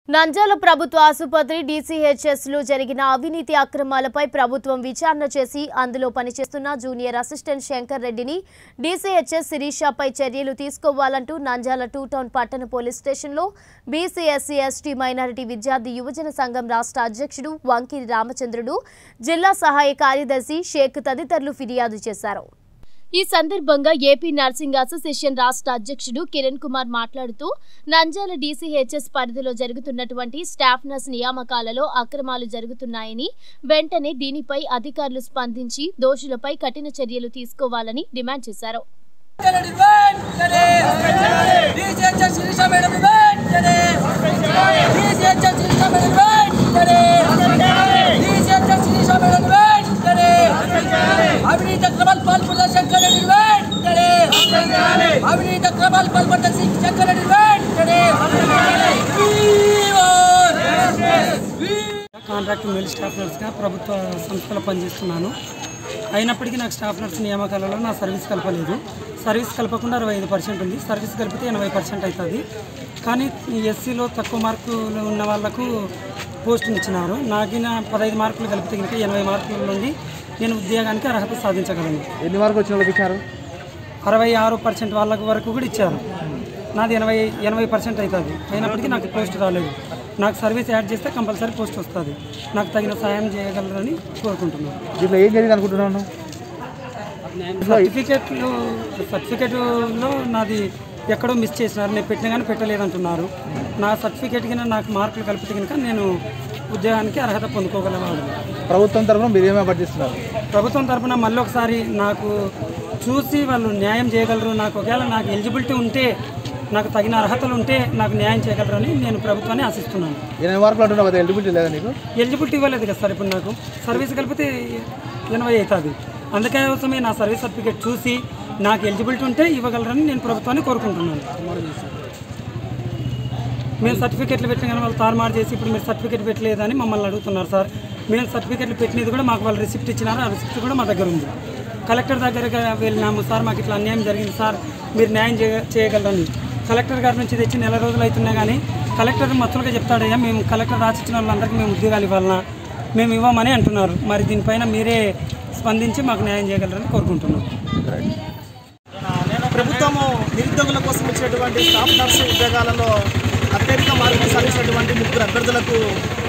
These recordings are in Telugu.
నంద్యాల ప్రభుత్వ ఆసుపత్రి డీసీహెచ్ఎస్ లో జరిగిన అవినీతి అక్రమాలపై ప్రభుత్వం విచారణ చేసి అందులో పనిచేస్తున్న జూనియర్ అసిస్టెంట్ శంకర్ రెడ్డిని డీసీహెచ్ఎస్ శిరీషపై చర్యలు తీసుకోవాలంటూ నంద్యాల టూ టౌన్ పట్టణ పోలీస్ స్టేషన్లో బీసీఎస్సీ ఎస్టీ మైనారిటీ విద్యార్థి యువజన సంఘం రాష్ట్ర అధ్యక్షుడు వంకిరి రామచంద్రుడు జిల్లా సహాయ కార్యదర్శి షేక్ తదితరులు ఫిర్యాదు చేశారు ఈ సందర్భంగా ఏపీ నర్సింగ్ అసోసియేషన్ రాష్ట్ర అధ్యక్షుడు కిరణ్ కుమార్ మాట్లాడుతూ నంద్యాల డీసీహెచ్ఎస్ పరిధిలో జరుగుతున్నటువంటి స్టాఫ్ నర్స్ నియామకాలలో అక్రమాలు జరుగుతున్నాయని వెంటనే దీనిపై అధికారులు స్పందించి దోషులపై కఠిన చర్యలు తీసుకోవాలని డిమాండ్ చేశారు వెంటనే వెంటనే డీజీహెచ్ఎస్ శిరీష మేడం వెంటనే డీజీహెచ్ఎస్ శిరీష మేడం వెంటనే డీజీహెచ్ఎస్ శిరీష మేడం వెంటనే అవినీతి అక్రమాలు పాల్పడ్డ శంకర్ రెడ్డి వెంటనే అవినీతి అక్రమాలు పాల్పడ్డ శంకర్ రెడ్డి వెంటనే కాంట్రాక్ట్ మెయిల్ స్టాఫ్ నర్స్గా ప్రభుత్వ సంస్థలో పనిచేస్తున్నాను అయినప్పటికీ నాకు స్టాఫ్ నర్స్ నియామకాలలో నా సర్వీస్ కలపలేదు సర్వీస్ కలపకుండా అరవై ఐదు పర్సెంట్ ఉంది సర్వీస్ కలిపితే ఎనభై పర్సెంట్ అవుతుంది కానీ ఎస్సీలో తక్కువ మార్కులు ఉన్న వాళ్ళకు పోస్టులు ఇచ్చినారు నాకిన పదహైదు మార్కులు కలిపితే కనుక ఎనభై మార్కుల నుండి నేను ఉద్యోగానికి అర్హత సాధించగలను ఎన్ని మార్కులు వచ్చిన వాళ్ళకి ఇచ్చారు అరవై ఆరు పర్సెంట్ వాళ్ళకు వరకు కూడా ఇచ్చారు నాది ఎనభై ఎనభై పర్సెంట్ అవుతుంది అయినప్పటికీ నాకు పోస్ట్ రాలేదు నాకు సర్వీస్ యాడ్ చేస్తే కంపల్సరీ పోస్ట్ వస్తుంది నాకు తగిన సాయం చేయగలరని కోరుకుంటున్నాను దీంట్లో ఏం జరిగింది అనుకుంటున్నాను సర్టిఫికెట్లు సర్టిఫికెట్లో నాది ఎక్కడో మిస్ చేసినారు నేను పెట్టిన కానీ పెట్టలేదంటున్నారు నా సర్టిఫికెట్ కింద నాకు మార్కులు కలిపితే కనుక నేను ఉద్యోగానికి అర్హత పొందుకోగలవాడు ప్రభుత్వం తరఫున మీరు ఏమేమి పట్టిస్తున్నారు ప్రభుత్వం తరపున మళ్ళీ ఒకసారి నాకు చూసి వాళ్ళు న్యాయం చేయగలరు నాకు ఒకవేళ నాకు ఎలిజిబిలిటీ ఉంటే నాకు తగిన అర్హతలు ఉంటే నాకు న్యాయం చేయగలరని నేను ప్రభుత్వాన్ని ఆశిస్తున్నాను ఎనభై మార్కులు అంటున్నావు కదా ఎలిజిబిలిటీ లేదా నీకు ఎలిజిబిలిటీ ఇవ్వలేదు కదా సార్ ఇప్పుడు నాకు సర్వీస్ కలిపితే ఎనభై అవుతుంది అందుకోసమే నా సర్వీస్ సర్టిఫికేట్ చూసి నాకు ఎలిజిబిలిటీ ఉంటే ఇవ్వగలరని నేను ప్రభుత్వాన్ని కోరుకుంటున్నాను మేము సర్టిఫికెట్లు పెట్టిన కానీ వాళ్ళు తారుమారు చేసి ఇప్పుడు మీరు సర్టిఫికెట్ పెట్టలేదని మమ్మల్ని అడుగుతున్నారు సార్ మేము సర్టిఫికెట్లు పెట్టినది కూడా మాకు వాళ్ళు రిసిప్ట్ ఇచ్చినారు ఆ రిసిప్ట్ కూడా మా దగ్గర ఉంది కలెక్టర్ దగ్గరగా వెళ్ళినాము సార్ మాకు ఇట్లా అన్యాయం జరిగింది సార్ మీరు న్యాయం చేయ చేయగలరని కలెక్టర్ గారి నుంచి తెచ్చి నెల రోజులు అవుతున్నా కానీ కలెక్టర్ మత్తులుగా చెప్తాడయ్యా మేము కలెక్టర్ రాసిచ్చిన వాళ్ళందరికీ మేము ఉద్యోగాలు ఇవ్వాలన్నా మేము ఇవ్వమని అంటున్నారు మరి దీనిపైన మీరే స్పందించి మాకు న్యాయం చేయగలరని కోరుకుంటున్నాం ప్రభుత్వము నిరుద్యోగుల కోసం ఇచ్చినటువంటి స్టాఫ్ నర్సు ఉద్యోగాలలో అత్యధిక మార్కులు సాధించినటువంటి ముగ్గురు అభ్యర్థులకు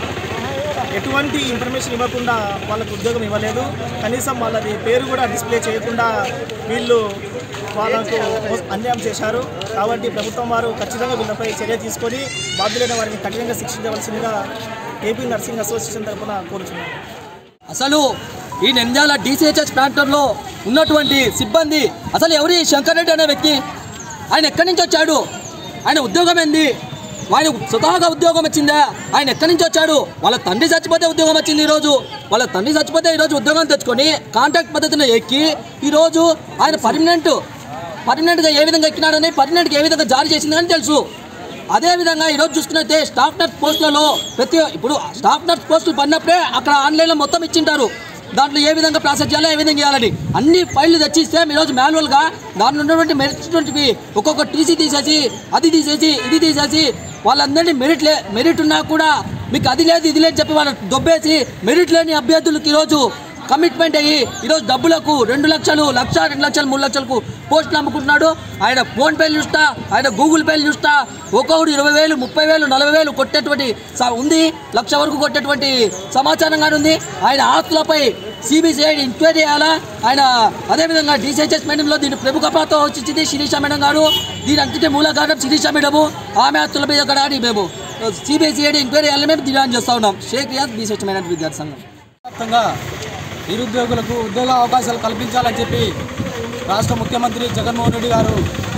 ఎటువంటి ఇన్ఫర్మేషన్ ఇవ్వకుండా వాళ్ళకు ఉద్యోగం ఇవ్వలేదు కనీసం వాళ్ళది పేరు కూడా డిస్ప్లే చేయకుండా వీళ్ళు వాళ్ళకు అన్యాయం చేశారు కాబట్టి ప్రభుత్వం వారు ఖచ్చితంగా వీళ్ళపై చర్య తీసుకొని బాధ్యులైన వారిని కఠినంగా శిక్షించవలసిందిగా ఏపీ నర్సింగ్ అసోసియేషన్ తరఫున కోరుచున్నారు అసలు ఈ నంద్యాల డీసీహెచ్ఎస్ ప్రాంతంలో ఉన్నటువంటి సిబ్బంది అసలు ఎవరి శంకర్ రెడ్డి అనే వ్యక్తి ఆయన ఎక్కడి నుంచి వచ్చాడు ఆయన ఉద్యోగం ఏంది ఆయన స్వతహాగా ఉద్యోగం వచ్చిందా ఆయన ఎక్కడి నుంచి వచ్చాడు వాళ్ళ తండ్రి చచ్చిపోతే ఉద్యోగం వచ్చింది ఈరోజు వాళ్ళ తండ్రి చచ్చిపోతే ఈరోజు ఉద్యోగం తెచ్చుకొని కాంట్రాక్ట్ పద్ధతిలో ఎక్కి ఈరోజు ఆయన పర్మనెంట్ పర్మనెంట్గా ఏ విధంగా ఎక్కినాడని పర్మనెంట్గా ఏ విధంగా జారీ చేసిందని తెలుసు అదేవిధంగా ఈరోజు చూసుకున్నట్టే స్టాఫ్ నర్స్ పోస్టులలో ప్రతి ఇప్పుడు స్టాఫ్ నర్స్ పోస్టులు పడినప్పుడే అక్కడ ఆన్లైన్లో మొత్తం ఇచ్చింటారు దాంట్లో ఏ విధంగా ప్రాసెస్ చేయాలి ఏ విధంగా చేయాలని అన్ని ఫైళ్ళు తెచ్చిస్తే ఈరోజు మాన్యువల్గా దాంట్లో ఉన్నటువంటి మెరిట్ ఒక్కొక్క టీసీ తీసేసి అది తీసేసి ఇది తీసేసి వాళ్ళందరినీ మెరిట్ లే మెరిట్ ఉన్నా కూడా మీకు అది లేదు ఇది లేదు చెప్పి వాళ్ళ దొబ్బేసి మెరిట్ లేని అభ్యర్థులకు ఈరోజు కమిట్మెంట్ అయ్యి ఈరోజు డబ్బులకు రెండు లక్షలు లక్ష రెండు లక్షలు మూడు లక్షలకు పోస్టులు అమ్ముకుంటున్నాడు ఆయన ఫోన్ పేలు చూస్తా ఆయన గూగుల్ పేలు చూస్తా ఒక్కొక్కడు ఇరవై వేలు ముప్పై వేలు నలభై వేలు కొట్టేటువంటి స- ఉంది లక్ష వరకు కొట్టేటువంటి సమాచారం కానీ ఉంది ఆయన ఆస్తులపై సిబిసిఐడి ఎంక్వైరీ చేయాలా ఆయన అదేవిధంగా డీసీహెచ్ఎస్ మేడంలో దీని ప్రముఖ పాత్ర వచ్చింది శిరీష మేడం గారు దీని అంతటి మూల కారణం శిరీష మేడము ఆమె ఆస్తుల మీద కూడా అని మేము సిబిసిఐడి ఎంక్వైరీ చేయాలని మేము డిమాండ్ చేస్తా ఉన్నాం షేక్ రియాజ్ బీసీహెచ్ మేడం విద్యార్థి సంఘం వ్యాప్తంగా నిరుద్యోగులకు ఉద్యోగ అవకాశాలు కల్పించాలని చెప్పి రాష్ట్ర ముఖ్యమంత్రి జగన్మోహన్ రెడ్డి గారు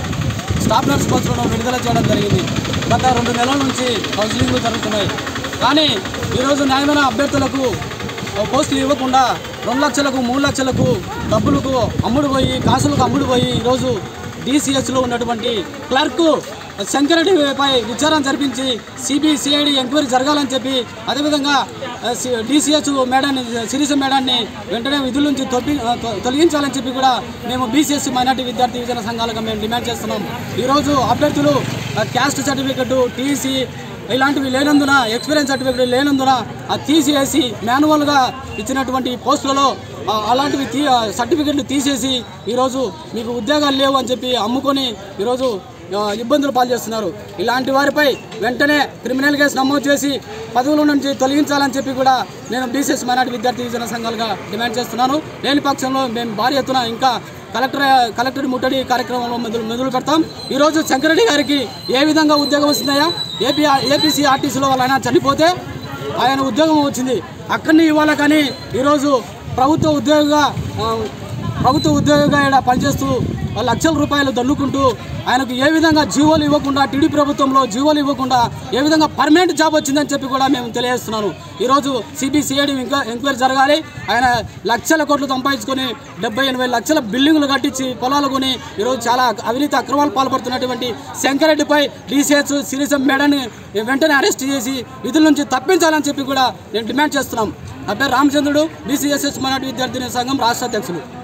స్టాఫ్ నర్స్ పోస్టులను విడుదల చేయడం జరిగింది గత రెండు నెలల నుంచి కౌన్సిలింగ్లు జరుగుతున్నాయి కానీ ఈరోజు న్యాయమైన అభ్యర్థులకు పోస్టులు ఇవ్వకుండా రెండు లక్షలకు మూడు లక్షలకు డబ్బులకు అమ్ముడు పోయి కాసులకు అమ్ముడు పోయి ఈరోజు డీసీఎస్లో ఉన్నటువంటి క్లర్క్ శంకరెడ్డిపై విచారణ జరిపించి సిబిసిఐడి ఎంక్వైరీ జరగాలని చెప్పి అదేవిధంగా డిసిఎస్ మేడాన్ని సిరీస మేడాన్ని వెంటనే విధుల నుంచి తొప్పి తొ- తొలగించాలని చెప్పి కూడా మేము బీసీఎస్ మైనార్టీ విద్యార్థి యువజన సంఘాలుగా మేము డిమాండ్ చేస్తున్నాం ఈరోజు అభ్యర్థులు ఆ, క్యాస్ట్ సర్టిఫికెట్ టీసీ ఇలాంటివి లేనందున ఎక్స్పీరియన్స్ సర్టిఫికేట్ లేనందున అది తీసివేసి మాన్యువల్గా ఇచ్చినటువంటి పోస్టులలో ఆ, అలాంటివి తీ ఆ, సర్టిఫికెట్లు తీసేసి ఈరోజు మీకు ఉద్యోగాలు లేవు అని చెప్పి అమ్ముకొని ఈరోజు ఆ, ఇబ్బందులు పాలు చేస్తున్నారు ఇలాంటి వారిపై వెంటనే క్రిమినల్ కేసు నమోదు చేసి పదవుల నుంచి తొలగించాలని చెప్పి కూడా నేను బీసీఎస్ మైనార్టీ విద్యార్థి యువజన సంఘాలుగా డిమాండ్ చేస్తున్నాను లేని పక్షంలో మేము భారీ ఎత్తున ఇంకా కలెక్టర్ కలెక్టర్ ముట్టడి కార్యక్రమంలో మొదలు మొదలు పెడతాం ఈరోజు శంకరెడ్డి గారికి ఏ విధంగా ఉద్యోగం వస్తుందయ్యా ఏపీ ఏపీసీ ఆర్టీసీలో వాళ్ళ ఆయన చనిపోతే ఆయన ఉద్యోగం వచ్చింది అక్కడిని ఇవ్వాలి కానీ ఈరోజు ప్రభుత్వ ఉద్యోగిగా ఆ, ప్రభుత్వ ఉద్యోగిగా ఇక్కడ పనిచేస్తూ లక్షల రూపాయలు దన్నుకుంటూ ఆయనకు ఏ విధంగా జీవోలు ఇవ్వకుండా టీడీ ప్రభుత్వంలో జీవోలు ఇవ్వకుండా ఏ విధంగా పర్మనెంట్ జాబ్ వచ్చిందని చెప్పి కూడా మేము తెలియజేస్తున్నాను ఈరోజు సిబిసిఐడి ఎంక్వైరీ జరగాలి ఆయన లక్షల కోట్లు సంపాదించుకొని డెబ్బై ఎనభై లక్షల బిల్డింగులు కట్టించి పొలాలు కొని ఈరోజు చాలా అవినీతి అక్రమాలు పాల్పడుతున్నటువంటి శంకరెడ్డిపై డీసీఎస్ సిరిసం మేడని వెంటనే అరెస్ట్ చేసి విధుల నుంచి తప్పించాలని చెప్పి కూడా నేను డిమాండ్ చేస్తున్నాం నా పేరు రామచంద్రుడు బీసీఎస్ఎస్ మైనార్టీ విద్యార్థిని సంఘం రాష్ట్ర అధ్యక్షులు